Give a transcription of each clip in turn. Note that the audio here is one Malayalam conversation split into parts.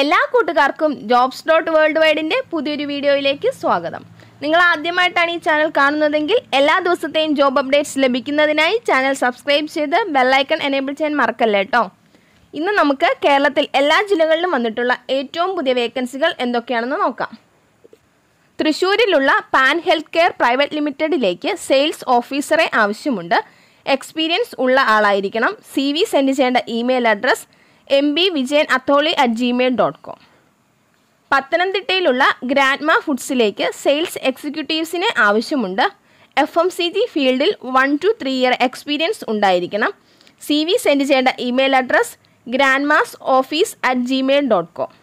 എല്ലാ കൂട്ടുകാർക്കും ജോബ്സ് ഡോട്ട് വേൾഡ് വൈഡിൻ്റെ പുതിയൊരു വീഡിയോയിലേക്ക് സ്വാഗതം നിങ്ങൾ ആദ്യമായിട്ടാണ് ഈ ചാനൽ കാണുന്നതെങ്കിൽ എല്ലാ ദിവസത്തെയും ജോബ് അപ്ഡേറ്റ്സ് ലഭിക്കുന്നതിനായി ചാനൽ സബ്സ്ക്രൈബ് ചെയ്ത് ബെല്ലൈക്കൺ എനേബിൾ ചെയ്യാൻ മറക്കല്ലേ കേട്ടോ ഇന്ന് നമുക്ക് കേരളത്തിൽ എല്ലാ ജില്ലകളിലും വന്നിട്ടുള്ള ഏറ്റവും പുതിയ വേക്കൻസികൾ എന്തൊക്കെയാണെന്ന് നോക്കാം തൃശ്ശൂരിലുള്ള പാൻ ഹെൽത്ത് കെയർ പ്രൈവറ്റ് ലിമിറ്റഡിലേക്ക് സെയിൽസ് ഓഫീസറെ ആവശ്യമുണ്ട് എക്സ്പീരിയൻസ് ഉള്ള ആളായിരിക്കണം സി വി സെൻഡ് ചെയ്യേണ്ട email address M B Vijayan Atholi at Gmail dot com പത്തനംതിട്ടയിലുള്ള ഗ്രാൻഡ്മ ഫുഡ്സിലേക്ക് സെയിൽസ് എക്സിക്യൂട്ടീവ്സിനെ ആവശ്യമുണ്ട് എഫ് എം സി ജി ഫീൽഡിൽ one two three year experience ഉണ്ടായിരിക്കണം സി വി സെൻഡ് ചെയ്യേണ്ട email address grandma's office at Gmail dot com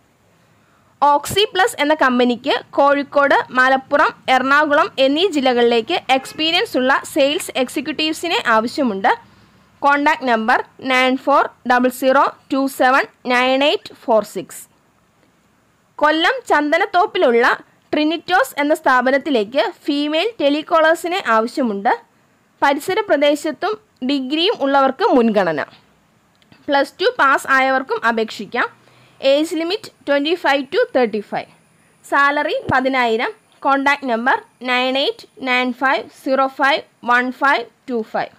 Oxy plus എന്ന കമ്പനിക്ക് കോഴിക്കോട് മലപ്പുറം എറണാകുളം എന്നീ ജില്ലകളിലേക്ക് എക്സ്പീരിയൻസ് ഉള്ള സെയിൽസ് എക്സിക്യൂട്ടീവ്സിനെ ആവശ്യമുണ്ട് contact number nine four double zero two seven nine eight four six Kollam ചന്ദനത്തോപ്പിലുള്ള ട്രിനിറ്റോസ് എന്ന സ്ഥാപനത്തിലേക്ക് ഫീമെയിൽ ടെലികോളേഴ്സിനെ ആവശ്യമുണ്ട് പരിസര പ്രദേശത്തും ഡിഗ്രിയും ഉള്ളവർക്ക് മുൻഗണന പ്ലസ് ടു പാസ് ആയവർക്കും അപേക്ഷിക്കാം age limit twenty five to thirty five salary പതിനായിരം contact number nine eight nine five zero five one five two five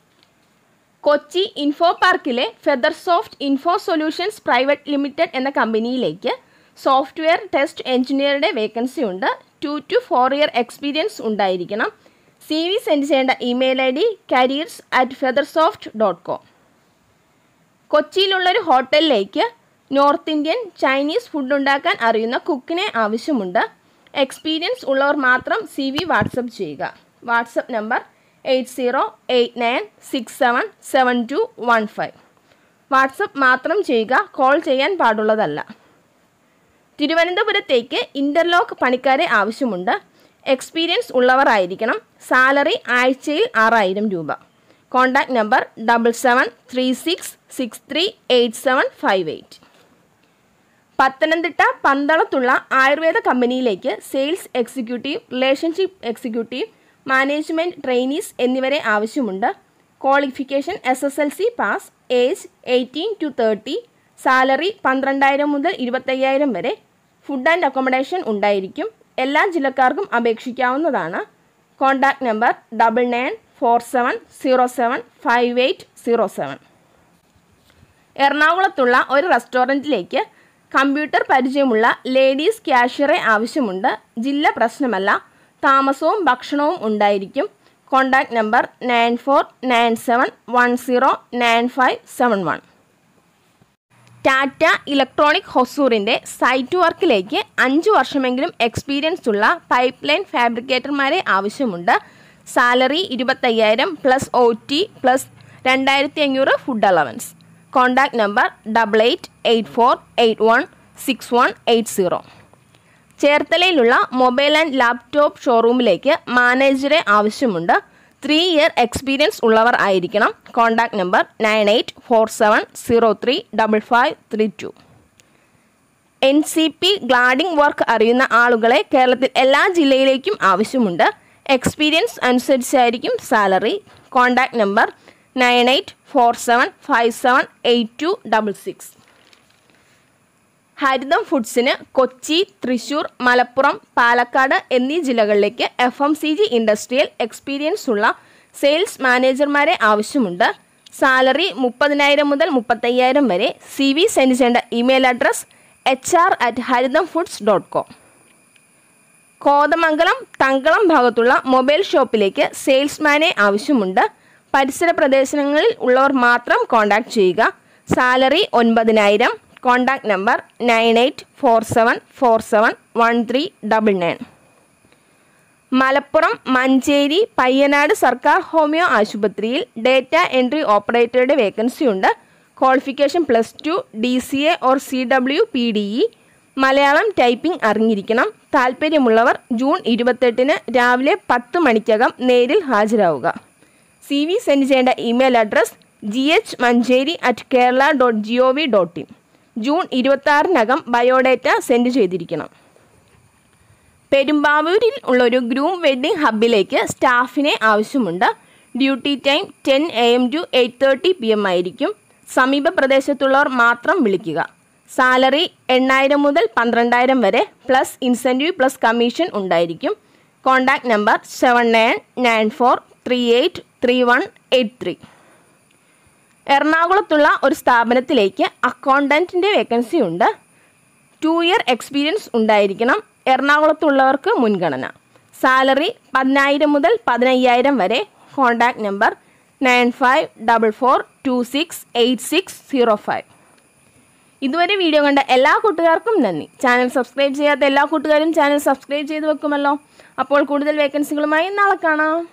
Kochi info പാർക്കിലെ Feather soft info solutions private limited എന്ന കമ്പനിയിലേക്ക് സോഫ്റ്റ്വെയർ ടെസ്റ്റ് എഞ്ചിനീയറുടെ വേക്കൻസി ഉണ്ട് two to four year experience ഉണ്ടായിരിക്കണം സി വി സെൻഡ് ചെയ്യേണ്ട email I D careers at Feather soft dot com കൊച്ചിയിലുള്ളൊരു ഹോട്ടലിലേക്ക് നോർത്ത് ഇന്ത്യൻ ചൈനീസ് ഫുഡ് ഉണ്ടാക്കാൻ അറിയുന്ന കുക്കിനെ ആവശ്യമുണ്ട് എക്സ്പീരിയൻസ് ഉള്ളവർ മാത്രം സി വി വാട്സപ്പ് ചെയ്യുക WhatsApp number eight zero eight nine six seven seven two one five WhatsApp മാത്രം ചെയ്യുക കോൾ ചെയ്യാൻ പാടുള്ളതല്ല തിരുവനന്തപുരത്തേക്ക് ഇൻ്റർലോക്ക് പണിക്കാരെ ആവശ്യമുണ്ട് എക്സ്പീരിയൻസ് ഉള്ളവർ ആയിരിക്കണം സാലറി ആഴ്ചയിൽ ആറായിരം രൂപ contact number double seven three six six three eight seven five eight Pathanamthitta പന്തളത്തുള്ള ആയുർവേദ കമ്പനിയിലേക്ക് sales executive relationship executive management trainees എന്നിവരെ ആവശ്യമുണ്ട് qualification S S L C pass age eighteen to thirty salary പന്ത്രണ്ടായിരം മുതൽ ഇരുപത്തയ്യായിരം വരെ ഫുഡ് ആൻഡ് അക്കോമഡേഷൻ ഉണ്ടായിരിക്കും എല്ലാ ജില്ലക്കാർക്കും അപേക്ഷിക്കാവുന്നതാണ് contact number double nine four seven zero seven five eight zero seven എറണാകുളത്തുള്ള ഒരു റെസ്റ്റോറൻറ്റിലേക്ക് കമ്പ്യൂട്ടർ പരിചയമുള്ള ലേഡീസ് ക്യാഷ്യറെ ആവശ്യമുണ്ട് ജില്ല പ്രശ്നമല്ല താമസവും ഭക്ഷണവും ഉണ്ടായിരിക്കും contact number nine four nine seven one zero nine five seven one Tata electronic ഹൊസൂറിൻ്റെ സൈറ്റ് വർക്കിലേക്ക് അഞ്ച് വർഷമെങ്കിലും എക്സ്പീരിയൻസ് ഉള്ള പൈപ്പ് ലൈൻ ഫാബ്രിക്കേറ്റർമാരെ ആവശ്യമുണ്ട് സാലറി ഇരുപത്തയ്യായിരം പ്ലസ് ഒ ടി പ്ലസ് രണ്ടായിരത്തി അഞ്ഞൂറ് food allowance contact number double eight eight four eight one six one eight zero ചേർത്തലയിലുള്ള മൊബൈൽ ആൻഡ് ലാപ്ടോപ്പ് ഷോറൂമിലേക്ക് മാനേജറെ ആവശ്യമുണ്ട് ത്രീ ഇയർ എക്സ്പീരിയൻസ് ഉള്ളവർ ആയിരിക്കണം contact number nine eight four seven zero three double five three two N C P cladding work അറിയുന്ന ആളുകളെ കേരളത്തിൽ എല്ലാ ജില്ലയിലേക്കും ആവശ്യമുണ്ട് എക്സ്പീരിയൻസ് അനുസരിച്ചായിരിക്കും salary contact number nine eight four seven five seven eight two double six Haritham ഫുഡ്സിന് Kochi Thrissur Malappuram Palakkad എന്നീ ജില്ലകളിലേക്ക് F M C G industrial experience ഉള്ള സെയിൽസ് മാനേജർമാരെ ആവശ്യമുണ്ട് സാലറി മുപ്പതിനായിരം മുതൽ മുപ്പത്തയ്യായിരം വരെ സി വി സെൻഡ് ചെയ്യേണ്ട email address H R at Haritham foods dot com Kothamangalam Thankalam ഭാഗത്തുള്ള മൊബൈൽ ഷോപ്പിലേക്ക് സെയിൽസ്മാനെ ആവശ്യമുണ്ട് പരിസര പ്രദേശങ്ങളിൽ ഉള്ളവർ മാത്രം കോൺടാക്ട് ചെയ്യുക സാലറി ഒൻപതിനായിരം contact number nine eight four seven four seven one three double nine Malappuram Manjeri Payyanad സർക്കാർ ഹോമിയോ ആശുപത്രിയിൽ ഡേറ്റ എൻട്രി ഓപ്പറേറ്ററുടെ വേക്കൻസി ഉണ്ട് qualification plus two D C A or C W P D E Malayalam typing അറിഞ്ഞിരിക്കണം താല്പര്യമുള്ളവർ ജൂൺ ഇരുപത്തെട്ടിന് രാവിലെ പത്ത് മണിക്കകം നേരിൽ ഹാജരാവുക സി വി സെൻഡ് ചെയ്യേണ്ട email address G H Manjeri at Kerala dot G O V dot in June ഇരുപത്താറിനകം ബയോഡേറ്റ സെൻഡ് ചെയ്തിരിക്കണം പെരുമ്പാവൂരിൽ ഉള്ളൊരു ഗ്രൂം വെഡ്ഡിംഗ് ഹബ്ബിലേക്ക് സ്റ്റാഫിനെ ആവശ്യമുണ്ട് duty time ten A M to eight thirty P M ആയിരിക്കും സമീപ പ്രദേശത്തുള്ളവർ മാത്രം വിളിക്കുക സാലറി എണ്ണായിരം മുതൽ പന്ത്രണ്ടായിരം വരെ പ്ലസ് ഇൻസെൻറ്റീവ് പ്ലസ് കമ്മീഷൻ ഉണ്ടായിരിക്കും contact number seven nine nine four three eight three one eight three എറണാകുളത്തുള്ള ഒരു സ്ഥാപനത്തിലേക്ക് അക്കൗണ്ടൻറ്റിൻ്റെ വേക്കൻസി ഉണ്ട് ടു ഇയർ എക്സ്പീരിയൻസ് ഉണ്ടായിരിക്കണം എറണാകുളത്തുള്ളവർക്ക് മുൻഗണന സാലറി പതിനായിരം മുതൽ പതിനയ്യായിരം വരെ contact number nine five double four two six eight six zero five ഇതുവരെ വീഡിയോ കണ്ട എല്ലാ കൂട്ടുകാർക്കും നന്ദി ചാനൽ സബ്സ്ക്രൈബ് ചെയ്യാത്ത എല്ലാ കൂട്ടുകാരും ചാനൽ സബ്സ്ക്രൈബ് ചെയ്ത് വെക്കുമല്ലോ അപ്പോൾ കൂടുതൽ വേക്കൻസികളുമായി നാളെ കാണാം